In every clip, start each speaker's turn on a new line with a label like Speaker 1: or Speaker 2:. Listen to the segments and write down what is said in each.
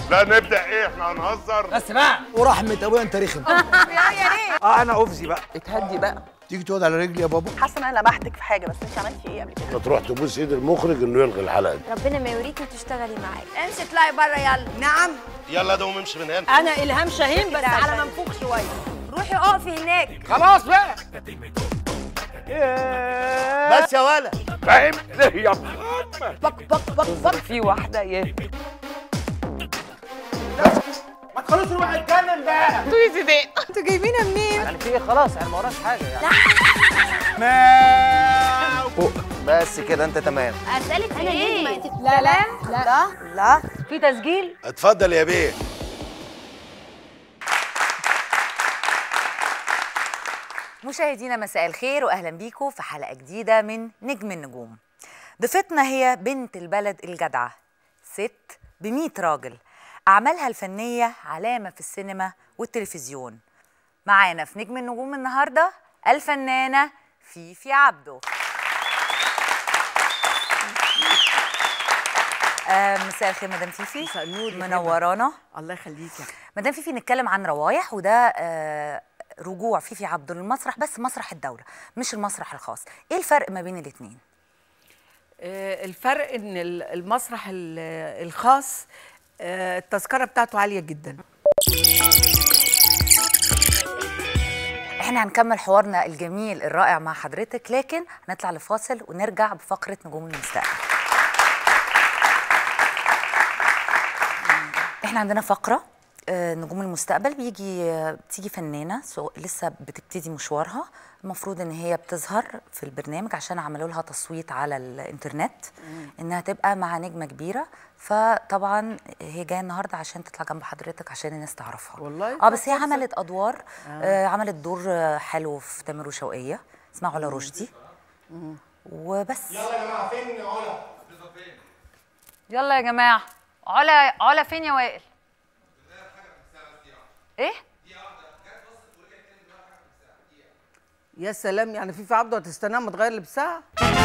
Speaker 1: لا نبدا ايه احنا هنهزر
Speaker 2: بس بقى
Speaker 3: ورحمة ابويا انت رخم
Speaker 2: اه انا افزي بقى
Speaker 4: اتهدي بقى
Speaker 3: تيجي تقعد على رجلي يا بابا
Speaker 5: حاسه ان انا لمحتك في حاجه بس انت عملتي ايه قبل كده
Speaker 1: انت تروح تبوس ايد المخرج انه يلغي الحلقه دي
Speaker 6: ربنا ما يوريكي تشتغلي معايا امشي اطلعي بره يلا
Speaker 5: نعم
Speaker 1: يلا ده وممشي من هنا
Speaker 5: انا الهام شاهين بس على منفوخ شويه
Speaker 6: روحي اقفي هناك
Speaker 2: خلاص بقى
Speaker 3: بس يا ولا
Speaker 1: فاهم ليه يا محمد
Speaker 5: بك بك بك بك
Speaker 4: في واحده يا
Speaker 2: ما تخلصوا الواحد يتكلم بقى
Speaker 5: انتوا جايبينها منين
Speaker 2: يعني في ايه خلاص يعني ما وراناش حاجه يعني
Speaker 4: بس كده انت تمام
Speaker 6: اسالك في ايه
Speaker 5: لا لا لا لا
Speaker 6: في تسجيل
Speaker 3: اتفضل يا بيه
Speaker 7: مشاهدينا مساء الخير واهلا بيكم في حلقه جديده من نجم النجوم ضيفتنا هي بنت البلد الجدعه ست بميت راجل اعمالها الفنيه علامه في السينما والتلفزيون معانا في نجم النجوم النهارده الفنانه فيفي عبده آه، مساء الخير مدام فيفي
Speaker 5: مساء النور يا
Speaker 7: منورانا
Speaker 5: الله يخليكي
Speaker 7: مدام فيفي نتكلم عن روايح وده آه، رجوع فيفي عبده للمسرح بس مسرح الدولة مش المسرح الخاص ايه الفرق ما بين الاتنين
Speaker 5: آه، الفرق ان ال- المسرح ال- الخاص آه، التذكره بتاعته عاليه جدا
Speaker 7: احنا هنكمل حوارنا الجميل الرائع مع حضرتك لكن هنطلع لفاصل ونرجع بفقرة نجوم المستقبل احنا عندنا فقرة آه، نجوم المستقبل بيجي آه، بتيجي فنانة سو- لسه بتبتدي مشوارها المفروض ان هي بتظهر في البرنامج عشان عملوا لها تصويت على الانترنت انها تبقى مع نجمة كبيرة فطبعا هي جايه النهارده عشان تطلع جنب حضرتك عشان الناس تعرفها
Speaker 5: والله
Speaker 7: اه
Speaker 5: طب
Speaker 7: بس هي
Speaker 5: فرصة.
Speaker 7: عملت ادوار آه عملت دور آه، حلو في تامر وشوقية اسمها علا رشدي وبس يلا يا جماعه علا علا فين يا وائل ايه
Speaker 5: يا سلام يعني في في عبده هتستناها ما تغير لبسها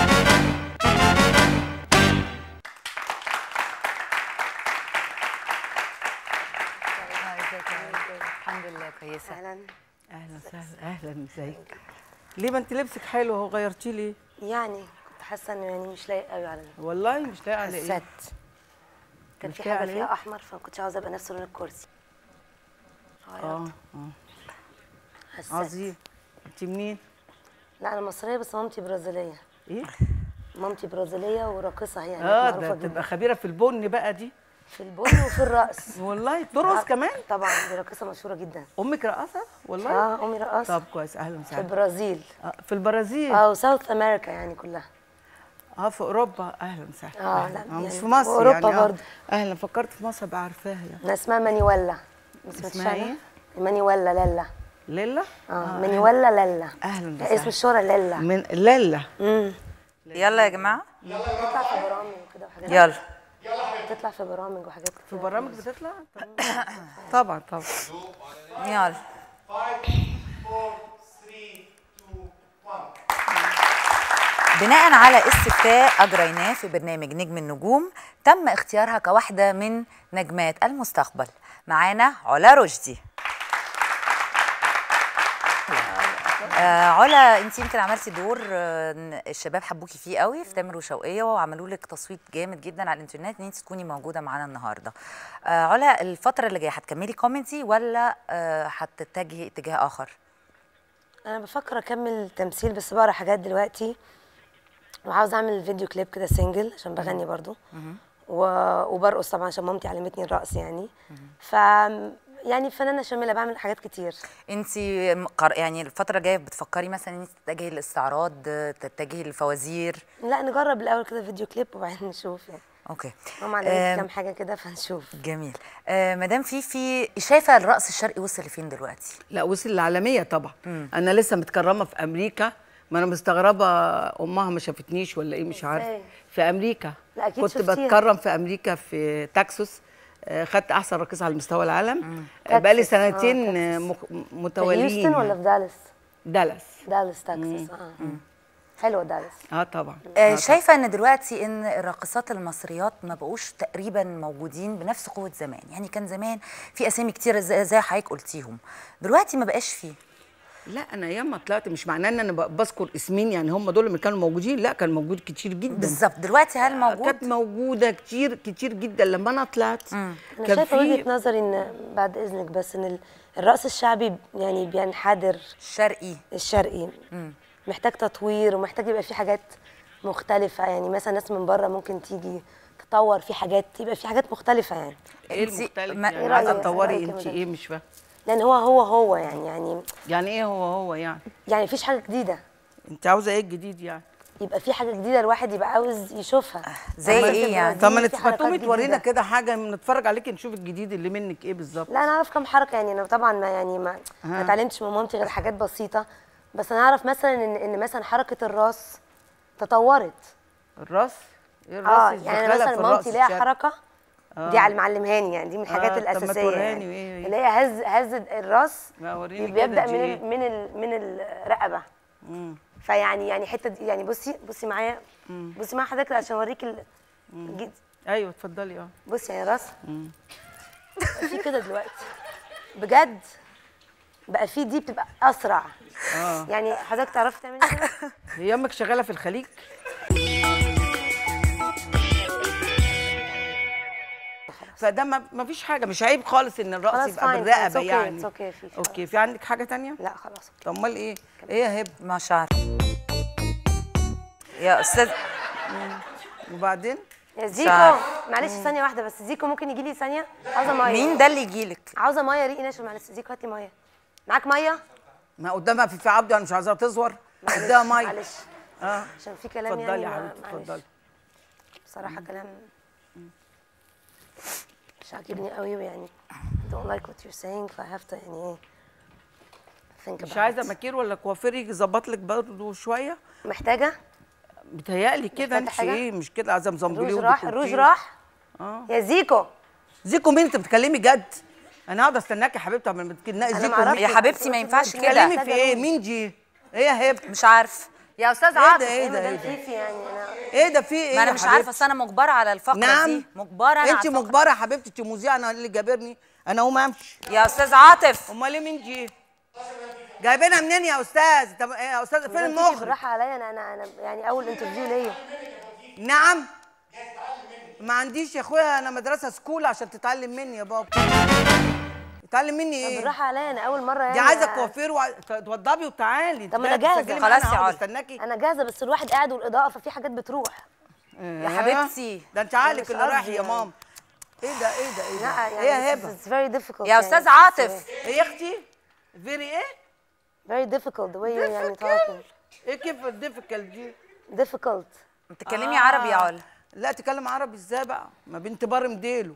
Speaker 7: الحمد لله كويسه
Speaker 6: اهلا
Speaker 5: اهلا وسهلا اهلا ازيك ليه ما انت لبسك حلو اهو غيرتيه ليه
Speaker 6: يعني كنت حاسه انه يعني مش لايق قوي على
Speaker 5: والله مش لاقي على ايه
Speaker 6: الست كان
Speaker 5: مش
Speaker 6: في
Speaker 5: لايق
Speaker 6: حاجه
Speaker 5: على
Speaker 6: فيها
Speaker 5: إيه؟
Speaker 6: احمر فما كنتش عاوزه ابقى نفس لون الكرسي
Speaker 5: اه اه
Speaker 6: حسيت.
Speaker 5: عظيم انت منين
Speaker 6: لا انا مصريه بس مامتي برازيليه
Speaker 5: ايه
Speaker 6: مامتي برازيليه وراقصه هي يعني
Speaker 5: اه
Speaker 6: معروفه
Speaker 5: ده
Speaker 6: جدا
Speaker 5: تبقى خبيره في البن بقى دي
Speaker 6: في البن وفي الرقص
Speaker 5: والله ترقص كمان
Speaker 6: طبعا دي راقصه مشهوره جدا
Speaker 5: امك رقاصه والله
Speaker 6: اه امي رقاصه
Speaker 5: طب كويس اهلا
Speaker 6: في
Speaker 5: وسهلا
Speaker 6: البرازيل
Speaker 5: آه، في البرازيل
Speaker 6: اه وساوث امريكا يعني كلها
Speaker 5: اه في اوروبا اهلا وسهلا
Speaker 6: آه،
Speaker 5: أهلاً.
Speaker 6: لا،
Speaker 5: مش
Speaker 6: يعني
Speaker 5: في مصر
Speaker 6: وأوروبا
Speaker 5: يعني آه.
Speaker 6: برضه.
Speaker 5: اهلا فكرت في مصر ابقى عارفاها يعني
Speaker 6: انا اسمها مانيويلا ما سمعتش
Speaker 5: اسمها
Speaker 6: عنها؟
Speaker 5: إيه؟
Speaker 6: مانيويلا لالا
Speaker 5: ليلى
Speaker 6: اه مانيويلا لالا
Speaker 5: اهلا
Speaker 6: اسم
Speaker 5: وسهلا
Speaker 6: الشهرة لالا
Speaker 5: من ليلى
Speaker 6: امم
Speaker 7: يلا يا جماعه
Speaker 6: بتطلع في برامج وكده وحاجات
Speaker 7: يلا
Speaker 6: بتطلع في برامج وحاجات
Speaker 5: في
Speaker 6: كتير.
Speaker 5: برامج بتطلع طبعا طبعا
Speaker 7: يلا بناء على استفتاء اجريناه في برنامج نجم النجوم تم اختيارها كواحده من نجمات المستقبل معانا علا رشدي آه علا انت يمكن عملتي دور آه الشباب حبوكي فيه قوي في تامر وشوقيه وعملوا لك تصويت جامد جدا على الانترنت ان انت تكوني موجوده معانا النهارده آه علا الفتره اللي جايه هتكملي كوميدي ولا آه هتتجهي اتجاه اخر
Speaker 6: انا بفكر اكمل تمثيل بس بقرا حاجات دلوقتي وعاوزه اعمل فيديو كليب كده سنجل عشان بغني برضو و... وبرقص طبعا عشان مامتي علمتني الرقص يعني ف يعني فنانه شامله بعمل حاجات كتير
Speaker 7: انت مقر... يعني الفتره الجايه بتفكري مثلا ان انت تتجهي للاستعراض تتجهي للفوازير
Speaker 6: لا نجرب الاول كده فيديو كليب وبعدين نشوف يعني
Speaker 7: اوكي
Speaker 6: ماما علمتني
Speaker 7: آم،
Speaker 6: كام حاجه كده فنشوف
Speaker 7: جميل آه مدام فيفي شايفه الرقص الشرقي وصل لفين دلوقتي
Speaker 5: لا وصل للعالميه طبعا انا لسه متكرمه في امريكا ما انا مستغربه امها ما شافتنيش ولا ايه مش عارفه
Speaker 6: إزاي؟
Speaker 5: في امريكا
Speaker 6: لا، أكيد
Speaker 5: كنت
Speaker 6: شفتيها.
Speaker 5: بتكرم في امريكا في تكساس آه، خدت احسن راقصه على مستوى العالم آه،
Speaker 6: تكساس،
Speaker 5: بقالي
Speaker 6: آه،
Speaker 5: سنتين آه،
Speaker 6: تكساس.
Speaker 5: مك-
Speaker 6: في
Speaker 5: متواليين
Speaker 6: هيوستن ولا في دالاس
Speaker 5: دالاس
Speaker 6: دالاس تكساس اه حلوه دالاس
Speaker 5: اه طبعا
Speaker 7: آه، شايفه ان دلوقتي ان الراقصات المصريات ما بقوش تقريبا موجودين بنفس قوه زمان يعني كان زمان في اسامي كتير زي زي حضرتك قلتيهم دلوقتي ما بقاش فيه
Speaker 5: لا انا ايام ما طلعت مش معناه ان انا ب- بذكر اسمين يعني هم دول اللي كانوا موجودين لا كان موجود كتير جدا
Speaker 7: بالظبط دلوقتي هل موجود
Speaker 5: كانت موجوده كتير كتير جدا لما انا طلعت
Speaker 6: انا
Speaker 5: كان
Speaker 6: شايفه
Speaker 5: في
Speaker 6: وجهه نظري ان بعد اذنك بس ان ال- الرقص الشعبي يعني بينحدر
Speaker 7: شرقي
Speaker 6: الشرقي محتاج تطوير ومحتاج يبقى في حاجات مختلفه يعني مثلا ناس من بره ممكن تيجي تطور في حاجات يبقى في حاجات مختلفه يعني
Speaker 5: ايه
Speaker 7: انتي-
Speaker 5: المختلف
Speaker 7: ما-
Speaker 5: يعني
Speaker 6: إيه
Speaker 5: عايزه
Speaker 6: رأيك-
Speaker 5: تطوري
Speaker 6: رأيك
Speaker 5: انت
Speaker 6: كده؟
Speaker 5: ايه مش فاهمه
Speaker 6: لان هو هو هو يعني يعني
Speaker 5: يعني ايه هو هو يعني
Speaker 6: يعني مفيش حاجه جديده
Speaker 5: انت عاوزه ايه الجديد يعني
Speaker 6: يبقى في حاجه جديده الواحد يبقى عاوز يشوفها
Speaker 7: زي
Speaker 6: أما
Speaker 7: إيه
Speaker 6: في
Speaker 7: يعني؟
Speaker 5: طب ما
Speaker 6: البرازيل في
Speaker 5: نت- ما تقومي
Speaker 6: حركات
Speaker 5: تورينا
Speaker 6: جديدة.
Speaker 5: كده حاجه نتفرج عليكي نشوف الجديد اللي منك ايه بالظبط
Speaker 6: لا انا اعرف كم حركه يعني انا طبعا ما يعني ما ما اتعلمتش من مامتي غير حاجات بسيطه بس انا اعرف مثلا ان ان مثلا حركه الراس تطورت
Speaker 5: الراس ايه
Speaker 6: اه
Speaker 5: الراس
Speaker 6: يعني
Speaker 5: الزخالة
Speaker 6: مثلا
Speaker 5: في الرأس
Speaker 6: مامتي ليها
Speaker 5: الشرقي؟
Speaker 6: حركه دي على المعلمهاني يعني دي من الحاجات
Speaker 5: آه، طب ما
Speaker 6: الاساسيه
Speaker 5: توريهاني
Speaker 6: يعني
Speaker 5: وإيه هي؟
Speaker 6: اللي هي هز هز الراس
Speaker 5: لا، وريني
Speaker 6: بيبدا
Speaker 5: كده دي
Speaker 6: من
Speaker 5: إيه؟
Speaker 6: ال من ال من الرقبه فيعني يعني حته دي- يعني بصي بصي معايا بصي معايا حضرتك عشان اوريك ال- الجد-
Speaker 5: ايوه اتفضلي اه
Speaker 6: بصي يعني راس في كده دلوقتي بجد بقى في دي بتبقى اسرع
Speaker 5: اه
Speaker 6: يعني حضرتك تعرفي تعملي كده
Speaker 5: هي امك شغاله في الخليج فده ما ما فيش حاجه مش عيب خالص ان الرقص
Speaker 6: خلاص
Speaker 5: يبقى
Speaker 6: fine,
Speaker 5: بالرقبه
Speaker 6: it's okay,
Speaker 5: يعني
Speaker 6: it's okay في-
Speaker 5: اوكي في عندك حاجه تانية
Speaker 6: لا خلاص
Speaker 5: طب امال ايه ايه يا هب
Speaker 7: ما شعر يا استاذ
Speaker 5: وبعدين
Speaker 6: يا زيكو
Speaker 7: عارف.
Speaker 6: معلش ثانيه واحده بس زيكو ممكن يجي لي ثانيه عاوزه ميه
Speaker 7: مين ده اللي يجيلك
Speaker 6: عاوزه ميه ريقي ناشف معلش زيكو هات لي ميه معاك ميه
Speaker 5: ما قدامها في في عبده انا مش عايزاها تزور قدامها ميه
Speaker 6: معلش
Speaker 5: اه
Speaker 6: عشان في كلام
Speaker 5: اتفضلي
Speaker 6: يعني
Speaker 5: يا
Speaker 6: ما-
Speaker 5: حبيبتي
Speaker 6: معلش.
Speaker 5: اتفضلي
Speaker 6: بصراحه كلام مش عاجبني قوي يعني don't like what you're saying ف I have to يعني ايه think
Speaker 5: مش
Speaker 6: about
Speaker 5: عايزه
Speaker 6: it.
Speaker 5: مكير ولا كوافير يجي يظبط لك برضه شويه
Speaker 6: محتاجه
Speaker 5: بتهيألي كده انت
Speaker 6: محتاجة حاجة؟
Speaker 5: ايه مش كده عايزه مزمبليه
Speaker 6: الروج راح
Speaker 5: وديكورتيه.
Speaker 6: الروج راح
Speaker 5: اه
Speaker 6: يا زيكو
Speaker 5: زيكو مين انت بتكلمي جد انا هقعد استناكي يا حبيبتي قبل ما تتكلمي زيكو
Speaker 6: معرفش.
Speaker 5: مين
Speaker 7: يا حبيبتي ما ينفعش كده
Speaker 5: بتتكلمي في
Speaker 6: محتاجة
Speaker 5: ايه
Speaker 6: روج.
Speaker 5: مين دي ايه يا هب
Speaker 7: مش عارف يا استاذ
Speaker 5: ايه ده
Speaker 7: عاطف
Speaker 5: ايه ده ايه
Speaker 6: مدام
Speaker 5: ده
Speaker 6: فيفي يعني انا
Speaker 5: ايه ده في ايه
Speaker 7: ما انا
Speaker 5: يا
Speaker 7: مش
Speaker 5: حبيبتي؟
Speaker 7: عارفه اصل انا مجبره على الفقره
Speaker 5: نعم
Speaker 7: دي مجبره انا
Speaker 5: انت
Speaker 7: على الفقرة.
Speaker 5: مجبره يا حبيبتي انت مذيعه انا اللي جابرني انا اقوم امشي
Speaker 7: يا استاذ عاطف
Speaker 5: امال ايه مين دي جايبينها منين يا استاذ طب ايه يا استاذ فين
Speaker 6: مدام فيفي
Speaker 5: المخرج
Speaker 6: بالراحه عليا انا انا انا يعني اول انترفيو ليا
Speaker 5: نعم ما عنديش يا اخويا انا مدرسه سكول عشان تتعلم مني يا بابا تتعلم مني ايه
Speaker 6: بالراحه عليا انا اول مره يعني
Speaker 5: دي عايزه كوافير وتوضبي وتعالي
Speaker 6: طب ما أنا جاهزة.
Speaker 7: خلاص يا علا.
Speaker 5: استناكي
Speaker 6: انا جاهزه بس الواحد قاعد والاضاءه ففي حاجات بتروح
Speaker 7: يا حبيبتي
Speaker 5: ده انت عقلك
Speaker 6: مش
Speaker 5: اللي رايح
Speaker 6: قصدي
Speaker 5: يا
Speaker 6: يعني.
Speaker 5: ماما ايه ده ايه ده ايه
Speaker 6: لا
Speaker 5: ده
Speaker 6: يعني
Speaker 5: ايه يا
Speaker 6: it's-
Speaker 5: هبه
Speaker 6: it's very difficult
Speaker 7: يا
Speaker 6: يعني.
Speaker 7: استاذ عاطف
Speaker 5: ايه يا اختي فيري ايه
Speaker 6: very difficult the way you're يعني talking
Speaker 5: ايه كيف الديفيكال دي
Speaker 6: difficult
Speaker 7: بتتكلمي عربي يا علا
Speaker 5: لا تكلم عربي ازاي بقى ما بنت بر مديله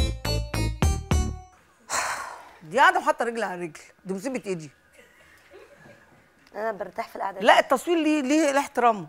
Speaker 5: دي قاعده وحاطه رجل على رجل دي مصيبه ايه دي
Speaker 6: انا برتاح في القعده
Speaker 5: لا التصوير ليه ليه ليه احترامه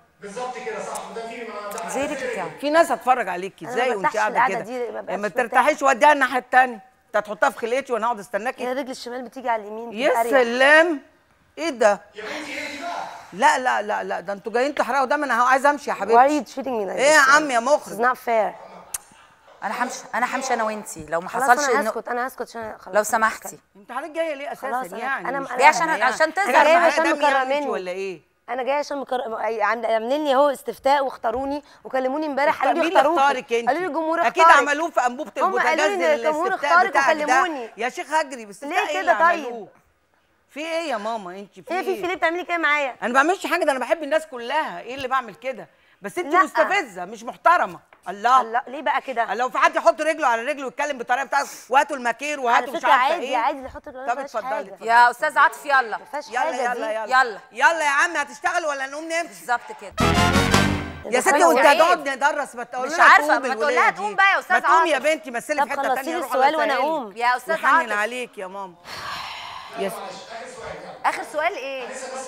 Speaker 7: زي رجلك يعني
Speaker 5: في ناس هتفرج عليكي
Speaker 6: أنا
Speaker 5: ازاي
Speaker 6: ما
Speaker 5: وانت
Speaker 6: برتاحش
Speaker 5: قاعده
Speaker 6: القعدة
Speaker 5: كده
Speaker 6: دي، ما بقاش
Speaker 5: ما
Speaker 6: مرتاحة.
Speaker 5: ترتاحيش وديها الناحيه الثانيه انت هتحطها في خلقتي وانا هقعد استناكي
Speaker 6: هي الرجل الشمال بتيجي على اليمين
Speaker 5: يا
Speaker 6: بتبقى أريح.
Speaker 5: سلام ايه ده لا لا لا لا ده انتوا جايين تحرقوا دم انا عايز امشي يا
Speaker 6: Why are
Speaker 5: حبيبتي
Speaker 6: you treating me like
Speaker 5: ايه يا
Speaker 6: this?
Speaker 5: عم يا
Speaker 6: It's
Speaker 5: مخرج
Speaker 6: not fair
Speaker 7: انا همشي انا همشي انا وانتي لو ما
Speaker 6: خلاص
Speaker 7: حصلش
Speaker 6: انا
Speaker 7: انه
Speaker 6: هسكت انا هسكت عشان خلاص
Speaker 7: لو سمحتي
Speaker 5: انت حضرتك جايه ليه اساسا
Speaker 6: خلاص أنا-
Speaker 5: يعني
Speaker 6: أنا-
Speaker 5: مش
Speaker 6: أنا-
Speaker 7: ليه عشان
Speaker 5: فاهمة
Speaker 7: عشان
Speaker 5: يعني.
Speaker 7: تزعل
Speaker 6: جاية
Speaker 5: معايا
Speaker 6: عشان
Speaker 5: دم يعني
Speaker 6: مكرميني.
Speaker 5: انت ولا ايه
Speaker 6: انا جايه عشان مكر... عند- عاملين لي اهو استفتاء واختاروني وكلموني امبارح قالوا
Speaker 5: مين
Speaker 6: لي
Speaker 5: اللي
Speaker 6: اختاروك
Speaker 5: اختارك انت
Speaker 6: قالوا لي الجمهور
Speaker 5: اكيد
Speaker 6: اختارك
Speaker 5: عملوه في انبوبه
Speaker 6: هم قالوا
Speaker 5: البوتاجاز
Speaker 6: لي الجمهور
Speaker 5: الاستفتاء
Speaker 6: اختارك
Speaker 5: بتاعك ده
Speaker 6: وكلموني.
Speaker 5: يا شيخ هجري بس
Speaker 6: ليه
Speaker 5: ايه
Speaker 6: كده
Speaker 5: اللي
Speaker 6: طيب؟
Speaker 5: عملوه؟ في ايه يا ماما انت في
Speaker 6: ايه في في ليه بتعملي كده معايا
Speaker 5: انا ما بعملش حاجه ده انا بحب الناس كلها ايه اللي بعمل كده بس انت
Speaker 6: لا.
Speaker 5: مستفزه مش محترمه الله
Speaker 6: الله ليه بقى كده
Speaker 5: لو في حد يحط رجله على رجله ويتكلم بالطريقه بتاعته وهاتوا الماكير
Speaker 6: على
Speaker 5: وهاتوا مش
Speaker 6: فكره
Speaker 5: عارفه
Speaker 6: عادي
Speaker 5: ايه
Speaker 6: عادي اللي يحط الجواز
Speaker 5: طب
Speaker 6: مفيهاش
Speaker 5: اتفضلي،
Speaker 6: حاجه
Speaker 5: اتفضلي.
Speaker 7: يا استاذ عاطف يلا
Speaker 6: ما فيهاش
Speaker 5: يلا
Speaker 6: حاجه
Speaker 5: يلا
Speaker 6: دي
Speaker 5: يلا
Speaker 7: يلا.
Speaker 5: يلا يا عم هتشتغل ولا نقوم نمشي
Speaker 7: بالظبط كده
Speaker 5: يا ستي
Speaker 6: حاجة
Speaker 5: وانت
Speaker 7: عيب.
Speaker 5: هتقعد ندرس ما تقول
Speaker 7: مش
Speaker 5: لها
Speaker 7: عارفة،
Speaker 5: تقوم
Speaker 7: ما
Speaker 5: الولية
Speaker 7: تقولها
Speaker 5: دي.
Speaker 7: تقوم بقى يا أستاذ
Speaker 5: ما تقوم يا
Speaker 7: عاطف.
Speaker 5: بنتي مثلي
Speaker 6: طب
Speaker 5: في حته
Speaker 6: خلصي
Speaker 5: ثانيه
Speaker 6: لي
Speaker 5: روح
Speaker 6: السؤال
Speaker 5: الله
Speaker 6: وأنا
Speaker 5: يسهل.
Speaker 6: أقوم.
Speaker 7: يا استاذ
Speaker 5: ويحنن
Speaker 7: عاطف
Speaker 5: عليك يا ماما يا
Speaker 7: اخر سؤال ايه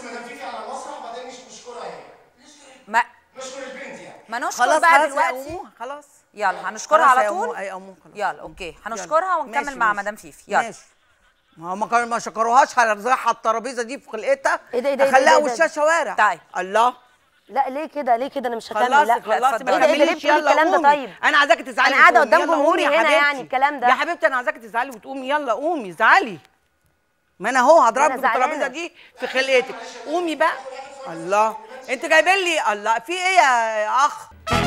Speaker 7: ما ما نشكر
Speaker 5: خلاص
Speaker 7: بقى
Speaker 5: خلاص
Speaker 7: دلوقتي
Speaker 5: هيقوموها خلاص
Speaker 7: يلا هنشكرها
Speaker 5: خلاص
Speaker 7: على
Speaker 5: هيقوموها-
Speaker 7: طول
Speaker 5: هيقوموها خلاص
Speaker 7: يلا اوكي هنشكرها
Speaker 5: يلا.
Speaker 7: ونكمل
Speaker 5: ماشي،
Speaker 7: مع
Speaker 5: ماشي.
Speaker 7: مدام فيفي يلا
Speaker 5: ماشي ما هم كانوا ما شكروهاش هرزعها على الترابيزه دي في خلقتها
Speaker 6: إيه ده، إيه ده، إيه ده،
Speaker 5: اخليها
Speaker 6: إيه ده؟
Speaker 5: وشها شوارع
Speaker 7: طيب.
Speaker 5: الله
Speaker 6: لا ليه كده ليه كده انا مش هكمل
Speaker 5: خلاص
Speaker 6: لا
Speaker 5: خلاص
Speaker 6: ايه ده ايه ده ليه بتقولي الكلام ده طيب
Speaker 5: انا عايزاكي تزعلي
Speaker 6: أنا قاعدة
Speaker 5: وتقومي.
Speaker 6: قدام
Speaker 5: يلا
Speaker 6: جمهوري
Speaker 5: قومي يا
Speaker 6: هنا
Speaker 5: حبيبتي.
Speaker 6: يعني الكلام ده.
Speaker 5: يا حبيبتي انا عايزاكي تزعلي وتقومي يلا قومي ازعلي ما انا اهو هضربك
Speaker 6: أنا زعلانة.
Speaker 5: بالترابيزه دي في خلقتك قومي بقى الله انت جايبين لي الله في ايه يا اخ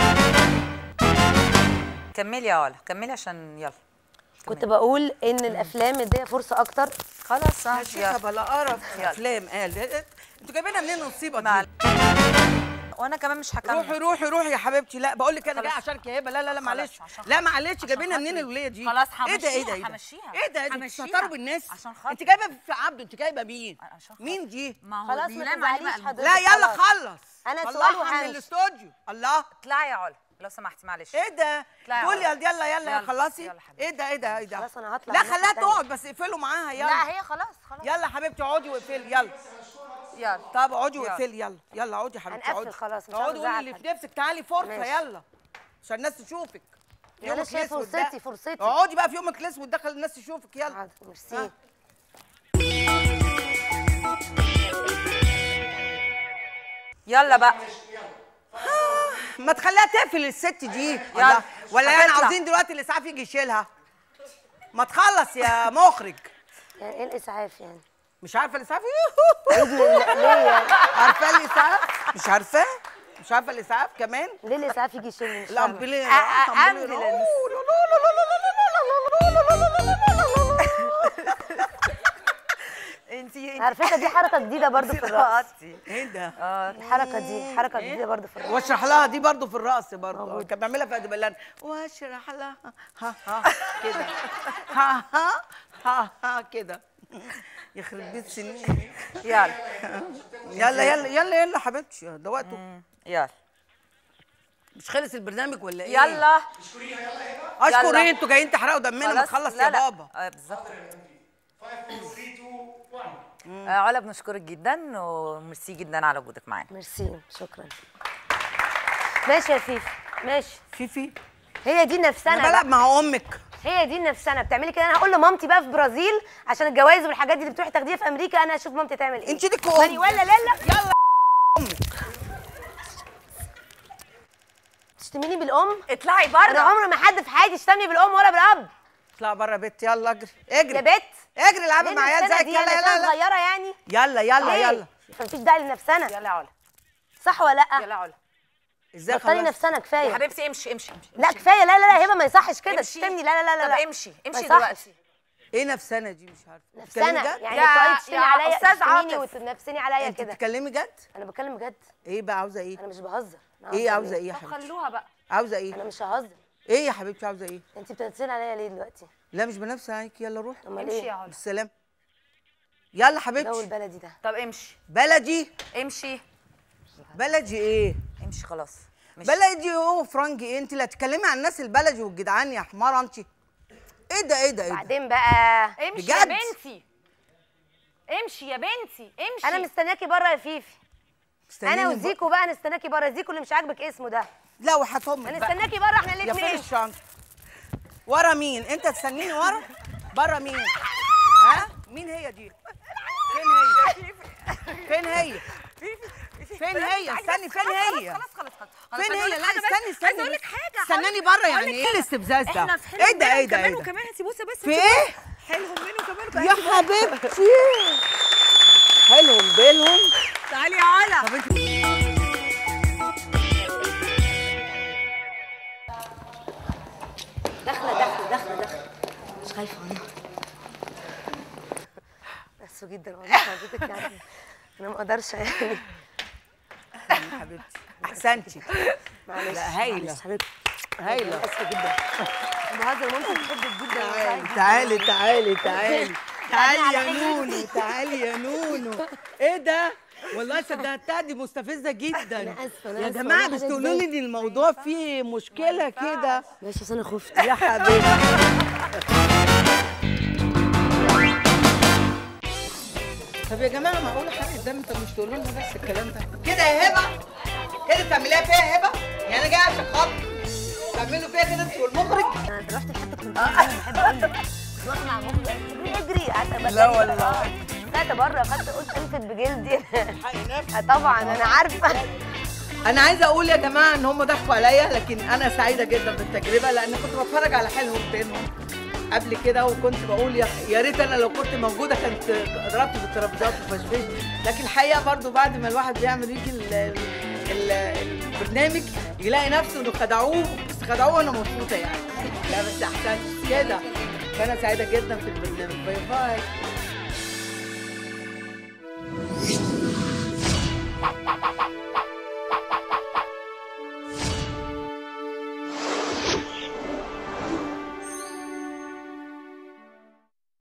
Speaker 7: كملي يا ولا كملي عشان يلا
Speaker 6: كنت بقول ان الافلام مديه فرصه اكتر
Speaker 7: خلاص اه
Speaker 5: يا شيخه بلا قرف افلام قال انتوا جايبينها منين النصيبه
Speaker 7: مع
Speaker 5: دي
Speaker 7: وانا كمان مش هكمل
Speaker 5: روحي روحي روحي يا حبيبتي لا بقول لك انا جايه عشانك يا هبه لا لا لا معلش
Speaker 7: عشان
Speaker 5: لا معلش جايبينها
Speaker 7: خاطري.
Speaker 5: منين الوليه دي
Speaker 7: خلاص
Speaker 5: ايه ده ايه ده ايه ده
Speaker 7: همشيها،
Speaker 5: ايه ده ايه ده
Speaker 7: همشيها.
Speaker 5: بتستهتروا بالناس
Speaker 7: عشان خاطري.
Speaker 5: انت جايبه في عبده انت جايبه مين
Speaker 7: عشان خاطري.
Speaker 5: مين دي
Speaker 7: ما هو
Speaker 6: خلاص ما
Speaker 7: بينام عليه
Speaker 6: تزعليش
Speaker 7: بقى
Speaker 6: حضرتك
Speaker 5: لا يلا
Speaker 6: خلاص.
Speaker 5: خلص
Speaker 6: أنا سؤال
Speaker 5: طلعها من
Speaker 6: وهمشي.
Speaker 5: الاستوديو الله
Speaker 7: اطلعي يا علا لو سمحتي معلش
Speaker 5: ايه ده
Speaker 7: لا يا
Speaker 5: تقول
Speaker 7: علا.
Speaker 5: يلا يلا يلا
Speaker 7: يلا،
Speaker 5: خلصي
Speaker 7: يلا حبيبتي.
Speaker 5: ايه ده ايه ده ايه ده
Speaker 6: خلاص أنا هطلع
Speaker 5: لا
Speaker 6: الناحية
Speaker 5: خليها
Speaker 6: التانية.
Speaker 5: تقعد بس اقفلوا معاها يلا
Speaker 7: لا هي خلاص خلاص
Speaker 5: يلا حبيبتي اقعدي واقفلي يلا
Speaker 7: يلا
Speaker 5: طب اقعدي
Speaker 7: يلا.
Speaker 5: واقفلي يلا يلا اقعدي يا حبيبتي
Speaker 6: هنقفل
Speaker 5: اقعدي
Speaker 6: خلاص، مش
Speaker 5: اقعدي
Speaker 6: عاوزة
Speaker 5: قولي اللي
Speaker 6: أزعل
Speaker 5: في نفسك تعالي فرصه
Speaker 6: ماشي.
Speaker 5: يلا عشان الناس تشوفك يومك
Speaker 6: معلش هي
Speaker 5: الأسود ده.
Speaker 6: فرصتي فرصتي
Speaker 5: اقعدي بقى في يومك الاسود دخل الناس تشوفك يلا
Speaker 6: حاضر ميرسي
Speaker 7: يلا بقى
Speaker 5: ما تخليها تقفل الست دي يلا ولا احنا
Speaker 7: هتطلع.
Speaker 5: عاوزين دلوقتي الاسعاف يجي يشيلها ما تخلص يا مخرج
Speaker 6: يعني ايه الاسعاف يعني
Speaker 5: مش عارفه الاسعاف
Speaker 6: لا، ليه يعني
Speaker 5: عارفه الاسعاف مش عارفاه مش عارفه الاسعاف كمان
Speaker 6: ليه الاسعاف يجي يشيلني مش فاهمة.
Speaker 5: الامبولانس
Speaker 7: أ- أ-
Speaker 5: أمبولانس.
Speaker 7: أمبولانس. انت
Speaker 6: على فكره دي حركه جديده برضو في الرقص
Speaker 5: ايه ده
Speaker 6: الحركه دي حركه جديده برضو في الرقص
Speaker 5: واشرح لها دي برضو في الرقص برضو كان بيعملها في ادبلان واشرح لها ها ها كده ها ها ها ها كده يخرب بيت سنين
Speaker 7: يلا
Speaker 5: يلا يلا يلا يلا حبيبتي ده وقته
Speaker 7: يلا
Speaker 5: مش خلص البرنامج ولا ايه
Speaker 7: يلا
Speaker 5: اشكر
Speaker 7: يلا.
Speaker 5: ايه انتوا جايين تحرقوا دمنا ما
Speaker 7: خلاص
Speaker 5: تخلص
Speaker 7: لا
Speaker 5: يا
Speaker 7: لا.
Speaker 5: بابا
Speaker 7: اه بالظبط آه، علا بنشكرك جدا وميرسي جدا على وجودك معانا
Speaker 6: ميرسي شكرا ماشي يا فيفي ماشي
Speaker 5: فيفي
Speaker 6: هي دي
Speaker 5: انا
Speaker 6: نفسنا
Speaker 5: بلعب
Speaker 6: بقى.
Speaker 5: مع امك
Speaker 6: هي دي نفسنا بتعملي كده انا هقول لمامتي بقى في برازيل عشان الجوائز والحاجات دي اللي بتروحي تاخديها في امريكا انا اشوف مامتي تعمل ايه
Speaker 5: انت ليك
Speaker 6: ماني
Speaker 5: ام
Speaker 6: ولا لا لا
Speaker 5: يلا
Speaker 6: تشتميني بالام
Speaker 7: اطلعي
Speaker 6: انا
Speaker 7: بره
Speaker 6: عمري ما حد في حياتي شتمني بالام ولا بالاب
Speaker 5: اطلع بره بيت يلا اجري اجري
Speaker 6: يا بت
Speaker 5: اجري العبي
Speaker 6: ليه
Speaker 5: مع عيال
Speaker 6: نفسنا
Speaker 5: زيك
Speaker 6: دي
Speaker 5: يلا
Speaker 6: يعني
Speaker 5: يلا
Speaker 6: عشان
Speaker 5: يلا
Speaker 6: صغيره يعني
Speaker 5: يلا يلا
Speaker 6: ليه؟
Speaker 5: يلا
Speaker 6: مفيش داعي لنفسنا
Speaker 7: يلا يا علا
Speaker 6: صح ولا لا
Speaker 7: يلا يا علا
Speaker 5: ازاي
Speaker 6: بطلي
Speaker 5: خلاص
Speaker 6: نفسنا
Speaker 7: يا
Speaker 6: كفايه
Speaker 7: حبيبتي امشي امشي امشي
Speaker 6: لا كفايه لا لا لا هبه ما يصحش كده
Speaker 7: امشي.
Speaker 6: تشتمني لا لا لا
Speaker 7: طب
Speaker 6: لا
Speaker 7: امشي
Speaker 6: ما
Speaker 7: امشي
Speaker 6: يصحش.
Speaker 7: دلوقتي
Speaker 5: ايه نفسنا دي مش عارفه
Speaker 6: نفسنا
Speaker 5: بتتكلمي جد؟
Speaker 6: يعني
Speaker 7: يا-
Speaker 6: تقعدي تشتمي
Speaker 7: يا
Speaker 6: عليا
Speaker 7: أستاذ
Speaker 6: تشتميني
Speaker 7: عاطف.
Speaker 6: وتنفسني عليا
Speaker 5: انت
Speaker 6: كده
Speaker 5: بتتكلمي جد
Speaker 6: انا بتكلم بجد
Speaker 5: ايه بقى عاوزه ايه
Speaker 6: انا مش بهزر أنا
Speaker 5: ايه
Speaker 6: هزر
Speaker 5: عاوزه
Speaker 6: ليه؟
Speaker 5: ايه يا
Speaker 7: طب
Speaker 5: حبيبتي
Speaker 7: خلوها بقى
Speaker 5: عاوزه
Speaker 6: انا
Speaker 5: ايه
Speaker 6: مش ههزر
Speaker 5: ايه يا حبيبتي عاوزه ايه
Speaker 6: انت بتنسين عليا ليه دلوقتي
Speaker 5: لا مش بنفسي عليك يلا روح
Speaker 6: امال
Speaker 7: امشي يا
Speaker 6: ايه
Speaker 7: علا
Speaker 5: بالسلامه يلا
Speaker 6: جو
Speaker 5: حبيبتي
Speaker 6: البلدي ده
Speaker 7: طب امشي
Speaker 5: بلدي
Speaker 7: امشي
Speaker 5: بلدي ايه
Speaker 7: امشي خلاص مش
Speaker 5: بلدي هو فرنجي ايه انت لا تتكلمي عن الناس البلدي والجدعان يا حماره انت ايه ده ايه ده ايه ده
Speaker 6: بعدين بقى
Speaker 7: امشي يا
Speaker 5: بجد؟
Speaker 7: بنتي امشي يا بنتي امشي
Speaker 6: انا مستناكي بره يا فيفي
Speaker 5: مستنيني
Speaker 6: انا
Speaker 5: ب-
Speaker 6: وزيكو بقى نستناكي بره زيكو اللي مش عاجبك اسمه ده
Speaker 5: لا وحياة امك بقى.
Speaker 6: هنستناكي بره احنا
Speaker 5: يا فين
Speaker 6: الاثنين
Speaker 5: الشنطه ورا مين انت تستنيني ورا بره مين ها مين هي دي فين هي فين هي فين هي استني فين هي
Speaker 7: خلاص خلاص خلاص
Speaker 5: فين هي لا استني
Speaker 7: عايزه
Speaker 5: استني
Speaker 7: اقول لك حاجه
Speaker 5: استناني بره يعني ايه الاستفزاز ده
Speaker 7: احنا في
Speaker 5: ايه ده ايه ده
Speaker 7: كمان
Speaker 5: ايه ده
Speaker 7: وكمان انت بصي بس
Speaker 5: في ايه
Speaker 7: حلوهم منه كمان
Speaker 5: يا حبيبتي حلوهم بالهم
Speaker 7: تعالي يا علا
Speaker 5: طب انت
Speaker 6: داخله داخله داخله داخله مش خايفه انا بس جدا والله حضرتك يعني انا ما اقدرش يعني
Speaker 5: يا حبيبتي احسنتي
Speaker 6: معلش
Speaker 5: لا، هايلة.
Speaker 6: معلش حبيبتي
Speaker 5: هايله
Speaker 6: اسفه جدا بهزر مامتي بتحبك جدا والله.
Speaker 5: تعالي تعالي تعالي تعالي
Speaker 6: على
Speaker 5: يا
Speaker 6: حجري.
Speaker 5: نونو تعالي يا نونو ايه ده والله صدقتها دي مستفزه جدا
Speaker 6: أنا آسفة، أنا
Speaker 5: يا
Speaker 6: آسفة،
Speaker 5: جماعه
Speaker 6: والله
Speaker 5: مش
Speaker 6: حاجة
Speaker 5: تقولوا لي
Speaker 6: تضايق.
Speaker 5: ان الموضوع فيه مشكله كده
Speaker 6: ماشي بس انا خفت
Speaker 5: يا حبيبتي طب يا جماعه معقول حرق الدم طب مش تقولوا لنا بس الكلام ده كده يا هبه كده بتعمليها فيها يا هبه يعني انا جايه عشان خاطر تعملوا فيها كده انت والمخرج
Speaker 6: انا رحت لحته كنت بحب اقول لك كنت واقفه مع مامتي اجري اجري قعدت أبقى
Speaker 5: لا
Speaker 6: غريبة.
Speaker 5: والله.
Speaker 6: آه. طلعت بره خدت قلت انفد بجلدي
Speaker 5: حقي نفسك
Speaker 6: آه طبعا انا عارفه
Speaker 5: انا عايزه اقول يا جماعه ان هم ضحكوا عليا لكن انا سعيده جدا بالتجربه لان كنت بتفرج على حلهم بينهم قبل كده وكنت بقول يا يا ريت انا لو كنت موجوده كنت ضربت بالترابيزات وفشفش لكن الحقيقه برضو بعد ما الواحد بيعمل يجي ال- ال- ال- البرنامج يلاقي نفسه انه خدعوه بس خدعوه انا مبسوطه يعني لا بس احسن زياده فانا سعيده جدا في البرنامج باي باي